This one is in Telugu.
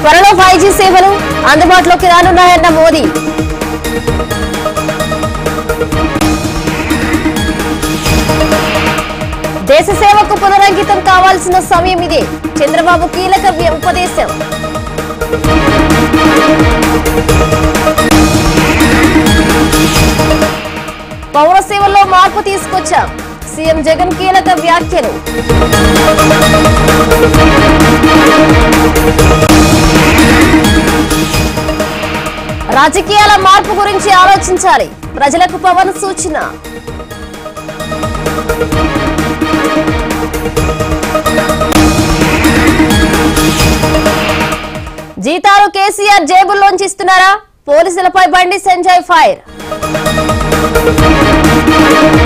త్వరలో ఫైవ్ జీ సేవలు అందుబాటులోకి రానున్నాయన్న మోదీ దేశ సేవకు పునరంకితం కావాల్సిన సమయం ఇదే చంద్రబాబు కీలక వ్య- ఉపదేశం పౌర సేవల్లో మార్పు తీసుకొచ్చాం సీఎం జగన్ కీలక వ్యాఖ్యలు రాజకీయాల మార్పు గురించి ఆలోచించాలి ప్రజలకు పవన్ సూచన జీతాలు కేసీఆర్ జేబుల్లోంచి ఇస్తున్నారా పోలీసులపై బండి సంజయ్ ఫైర్